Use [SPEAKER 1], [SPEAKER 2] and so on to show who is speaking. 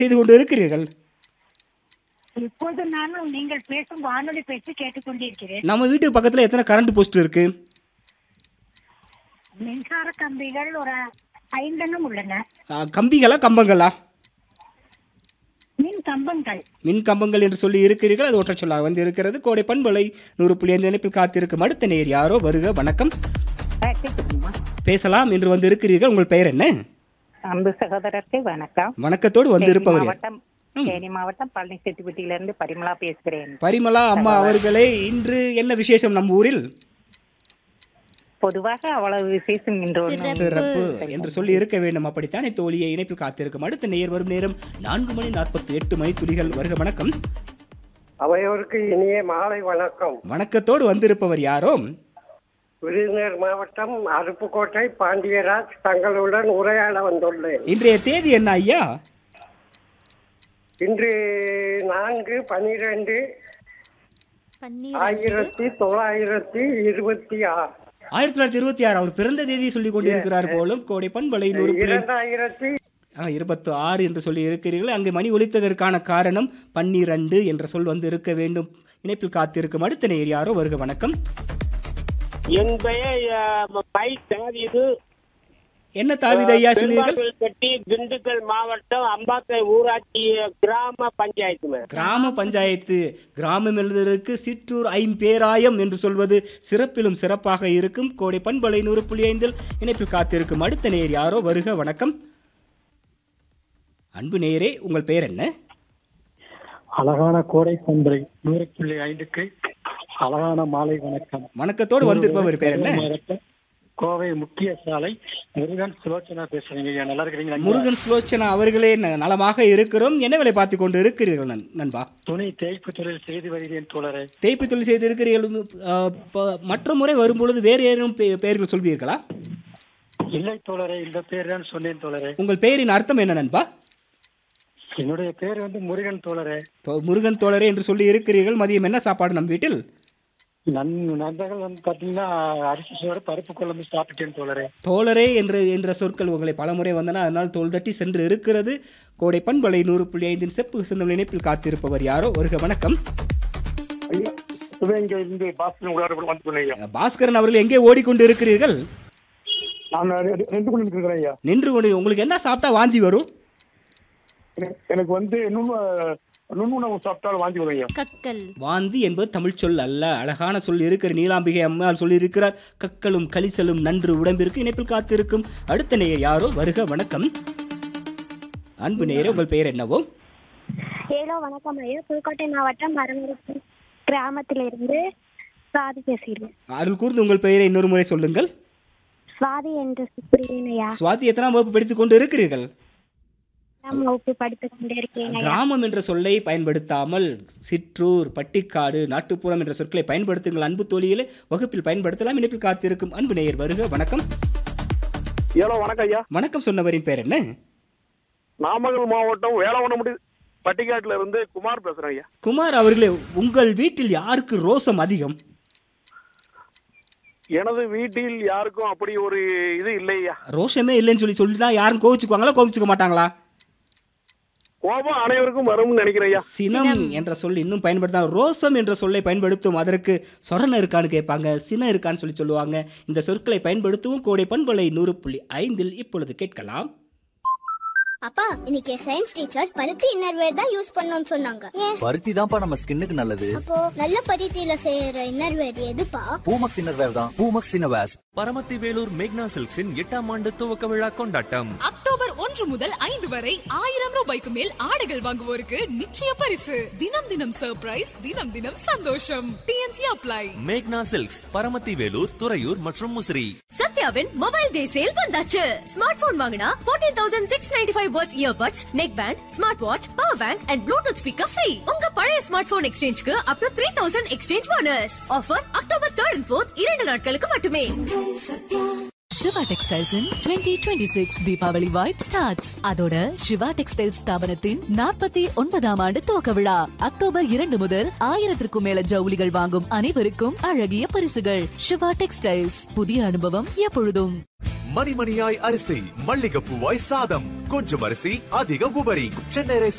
[SPEAKER 1] செய்து கொண்டு இருக்கிறீர்கள்
[SPEAKER 2] இப்போது நானும் நீங்கள் பேசும் வானொலி பேசி கேட்டுக்கொண்டிருக்கிறேன்
[SPEAKER 1] நம்ம வீட்டு பக்கத்துல எத்தனை கரண்ட் போஸ்ட் இருக்கு
[SPEAKER 2] மின்சார கம்பிகள் ஒரு ஐந்தெண்ணம் உள்ளன
[SPEAKER 1] ஆ, கம்பிகளா கம்பங்களா
[SPEAKER 2] மின் கம்பங்கள்
[SPEAKER 1] மின் கம்பங்கள் என்று சொல்லி இருக்கிறீர்கள் அது ஒற்றை சொல்லாக வந்து இருக்கிறது கோடை பண்பலை நூறு புள்ளி ஐந்து இணைப்பில் காத்திருக்கும் அடுத்த நேர் யாரோ வருக வணக்கம் பேசலாம் என்று வந்து இருக்கிறீர்கள் உங்கள் பெயர் என்ன
[SPEAKER 3] அன்பு சகோதரருக்கு வணக்கம்
[SPEAKER 1] வணக்கத்தோடு வந்து
[SPEAKER 3] தேனி
[SPEAKER 1] இருப்பவர் யார்?
[SPEAKER 3] மாவட்டம் தேனி மாவட்டம் பழனி செட்டிப்பட்டியிலிருந்து பரிமளா பேசுகிறேன்
[SPEAKER 1] பரிமளா அம்மா அவர்களே இன்று என்ன விசேஷம் நம்ம ஊரில்
[SPEAKER 3] பொதுவாக அவ்வளவு விசேஷம் இன்று ஒன்றும்
[SPEAKER 1] சிறப்பு என்று சொல்லி இருக்க வேண்டும் அப்படித்தானே தோழியை இணைப்பில் காத்திருக்கும் அடுத்த நேர் வரும் நேரம் நான்கு மணி நாற்பத்தி எட்டு மணி துளிகள் வருக வணக்கம்
[SPEAKER 4] அவையோருக்கு இனிய மாலை வணக்கம்
[SPEAKER 1] வணக்கத்தோடு வந்திருப்பவர் யாரோ
[SPEAKER 4] விருதுநகர் மாவட்டம் அருப்புக்கோட்டை பாண்டியராஜ் தங்களுடன் உரையாட வந்துள்ளேன்
[SPEAKER 1] இன்றைய தேதி என்ன ஐயா
[SPEAKER 4] இன்று நான்கு பனிரெண்டு ஆயிரத்தி தொள்ளாயிரத்தி இருபத்தி ஆறு
[SPEAKER 1] ஆயிரத்தி தொள்ளாயிரத்தி இருபத்தி ஆறு அவர் பிறந்த தேதியை சொல்லிக் கொண்டிருக்கிறார் போலும் கோடை பண்பலை நூறு புள்ளி
[SPEAKER 4] இரண்டாயிரத்தி
[SPEAKER 1] இருபத்தி ஆறு என்று சொல்லி இருக்கிறீர்கள் அங்கு மணி ஒலித்ததற்கான காரணம் பன்னிரண்டு என்ற சொல் வந்து இருக்க வேண்டும் இணைப்பில் காத்திருக்கும் அடுத்த நேர் யாரோ வருக வணக்கம்
[SPEAKER 5] என் பெயர் பை தாவீது
[SPEAKER 1] என்ன தாவித ஐயா சொன்னீர்கள்
[SPEAKER 5] பெட்டி திண்டுக்கல் மாவட்டம் அம்பாத்தை ஊராட்சி கிராம பஞ்சாயத்து மேம்
[SPEAKER 1] கிராம பஞ்சாயத்து கிராமம் எழுதுவதற்கு சிற்றூர் ஐம்பேராயம் என்று சொல்வது சிறப்பிலும் சிறப்பாக இருக்கும் கோடை பண்பலை நூறு புள்ளி ஐந்தில் இணைப்பில் காத்திருக்கும் அடுத்த நேர் யாரோ வருக வணக்கம் அன்பு நேயரே உங்கள் பெயர் என்ன
[SPEAKER 6] அழகான கோடை பண்பலை நூறு புள்ளி ஐந்துக்கு அழகான மாலை வணக்கம்
[SPEAKER 1] வணக்கத்தோடு வந்திருப்பவர் பேர் என்ன
[SPEAKER 6] மாவட்டம் கோவை முக்கிய சாலை முருகன் சுலோச்சனா பேசுறீங்க ஐயா நல்லா இருக்கிறீங்களா
[SPEAKER 1] முருகன் சுலோச்சனா அவர்களே ந- நலமாக இருக்கிறோம் என்ன வேலை பார்த்து கொண்டு இருக்கிறீர்கள் நண்- நண்பா
[SPEAKER 6] துணி தேய்ப்பு தொழில் செய்து வருகிறேன் தோழரே
[SPEAKER 1] தேய்ப்பு தொழில் செய்து இருக்கிறீர்கள் ஆ, ப- மற்ற முறை வரும்பொழுது வேறு ஏதேனும் பெ- பெயர்கள் சொல்வீர்களா
[SPEAKER 6] இல்லை தோழரே இந்த பேர் தான் சொன்னேன் தோழரே
[SPEAKER 1] உங்கள் பெயரின் அர்த்தம் என்ன நண்பா
[SPEAKER 6] என்னுடைய பேர் வந்து முருகன் தோழரே
[SPEAKER 1] தோ- முருகன் தோழரே என்று சொல்லி இருக்கிறீர்கள் மதியம் என்ன சாப்பாடு நம் வீட்டில்
[SPEAKER 6] நன் நண்பர்கள் வந்து பாத்தீங்கன்னா அரிசி சோறு பருப்பு குழம்பு சாப்பிட்டேன் தோழரே
[SPEAKER 1] தோழரே என்று என்ற சொற்கள் உங்களை பலமுறை வந்தன அதனால் தோல் தட்டி சென்று இருக்கிறது கோடை பண்பலை நூறு புள்ளி ஐந்தின் செப்பு சிந்தம் இணைப்பில் காத்திருப்பவர் யாரோ வருக வணக்கம்
[SPEAKER 6] இங்க இருந்து பாஸ்கரன் உங்களோட வந்து சொன்னீங்க
[SPEAKER 1] பாஸ்கரன் அவர்கள் எங்கே ஓடிக்கொண்டு இருக்கிறீர்கள்
[SPEAKER 6] நான் ரெண்டு கொண்டு இருக்கிறேன் ஐயா
[SPEAKER 1] நின்று கொண்டு உங்களுக்கு என்ன சாப்பிட்டா வாந்தி வரும்
[SPEAKER 6] எனக்கு வந்து நுண்ணுணவு சாப்பிட்டாலும் வாங்கி வரும் ஐயா
[SPEAKER 7] கக்கல்
[SPEAKER 1] வாந்தி என்பது தமிழ் சொல் அல்ல அழகான சொல் இருக்கிற நீலாம்பிகை அம்மாள் சொல்லியிருக்கிறார் கக்களும் கலிசலும் நன்று உடம்பிற்கு இணைப்பில் காத்திருக்கும் அடுத்த நேயர் யாரோ வருக வணக்கம் அன்பு நேயரே உங்கள் பெயர் என்னவோ
[SPEAKER 8] ஹலோ வணக்கம் ஐயா புதுக்கோட்டை மாவட்டம் மரமருப்பு கிராமத்திலிருந்து சுவாதி பேசுகிறேன்
[SPEAKER 1] அருள் கூர்ந்து உங்கள் பெயரை இன்னொரு முறை சொல்லுங்கள்
[SPEAKER 8] சுவாதி என்று சுப்ரியன் ஐயா
[SPEAKER 1] சுவாதி எத்தனாம் வகுப்பு படித்துக் கொண்டு இருக்கிறீர்கள்
[SPEAKER 8] நான் வகுப்பு படித்துக் கொண்டே இருக்கேன் ஐயா
[SPEAKER 1] கிராமம் என்ற சொல்லை பயன்படுத்தாமல் சிற்றூர் பட்டிக்காடு நாட்டுப்புறம் என்ற சொற்களை பயன்படுத்துங்கள் அன்பு தோழியிலே வகுப்பில் பயன்படுத்தலாம் இணைப்பில் காத்திருக்கும் அன்பு நேயர் வருக வணக்கம்
[SPEAKER 5] ஏலோ வணக்கம் ஐயா
[SPEAKER 1] வணக்கம் சொன்னவரின் பெயர் என்ன
[SPEAKER 5] நாமக்கல் மாவட்டம் வேளவனமுடி பட்டிக்காட்டுல இருந்து குமார் பேசுறேன் ஐயா
[SPEAKER 1] குமார் அவர்களே உங்கள் வீட்டில் யாருக்கு ரோசம் அதிகம்
[SPEAKER 5] எனது வீட்டில் யாருக்கும் அப்படி ஒரு இது இல்லை ஐயா
[SPEAKER 1] ரோஷமே இல்லைன்னு சொல்லி சொல்லிட்டா யாரும் கோவிச்சுக்குவாங்களா கோவிச்சுக்க மாட்டாங்களா
[SPEAKER 5] கோபம் அனைவருக்கும் வரும்னு நினைக்கிறேன் ஐயா
[SPEAKER 1] சினம் என்ற சொல் இன்னும் பயன்படுத்தா ரோசம் என்ற சொல்லை பயன்படுத்தும் அதற்கு சொரணம் இருக்கான்னு கேட்பாங்க சினம் இருக்கான்னு சொல்லி சொல்லுவாங்க இந்த சொற்களை பயன்படுத்துவோம் கோடை பண்பலை நூறு புள்ளி ஐந்தில் இப்பொழுது கேட்கலாம்
[SPEAKER 8] அப்பா இன்னைக்கு சயின்ஸ் டீச்சர் பருத்தி இன்னர்வேர் தான் யூஸ் பண்ணணும்னு சொன்னாங்க ஏன்
[SPEAKER 9] பருத்தி தான்ப்பா நம்ம ஸ்கின்னுக்கு நல்லது
[SPEAKER 8] அப்போ நல்ல பருத்தியில செய்யற இன்னர்வேர் எதுப்பா
[SPEAKER 9] பூமக்ஸ் இன்னர்வேர் தான் பூமக்ஸ் இன்னர்வேர்ஸ்
[SPEAKER 10] பரமத்தி வேலூர் மேக்னா சில்க்ஸின் எட்டாம் ஆண்டு துவக்க விழா கொண்டாட்டம்
[SPEAKER 7] அக்டோபர் ஒன்று முதல் ஐந்து வரை ஆயிரம் ரூபாய்க்கு மேல் ஆடைகள் வாங்குவோருக்கு நிச்சய பரிசு தினம் தினம் சர்ப்ரைஸ் தினம் தினம் சந்தோஷம் டிஎன்சி அப்ளை
[SPEAKER 10] மேக்னா சில்க்ஸ் பரமத்தி வேலூர் துறையூர் மற்றும் முசிறி
[SPEAKER 7] சத்யாவின் மொபைல் டே சேல் வந்தாச்சு ஸ்மார்ட் போன் வாங்கினா fourteen thousand six ninety five worth earbuds neck band smart watch power bank and Bluetooth speaker free உங்க பழைய ஸ்மார்ட் போன் எக்ஸ்சேஞ்சுக்கு up to three thousand exchange bonus offer October third and fourth இரண்டு நாட்களுக்கு மட்டுமே
[SPEAKER 11] Siva textiles twenty twenty six Deepavali vibe starts அதோட Siva textiles ஸ்தாபனத்தின் நாற்பத்தி ஒன்பதாம் ஆண்டு துவக்க விழா அக்டோபர் இரண்டு முதல் ஆயிரத்திற்கும் மேல ஜவுளிகள் வாங்கும் அனைவருக்கும் அழகிய பரிசுகள் சிவா டெக்ஸ்டைல்ஸ் புதிய அனுபவம் எப்பொழுதும்
[SPEAKER 12] மணிமணியாய் அரிசி மல்லிகைப்பூவாய் சாதம் கொஞ்சம் அரிசி அதிக உபரி சென்னை ரைஸ்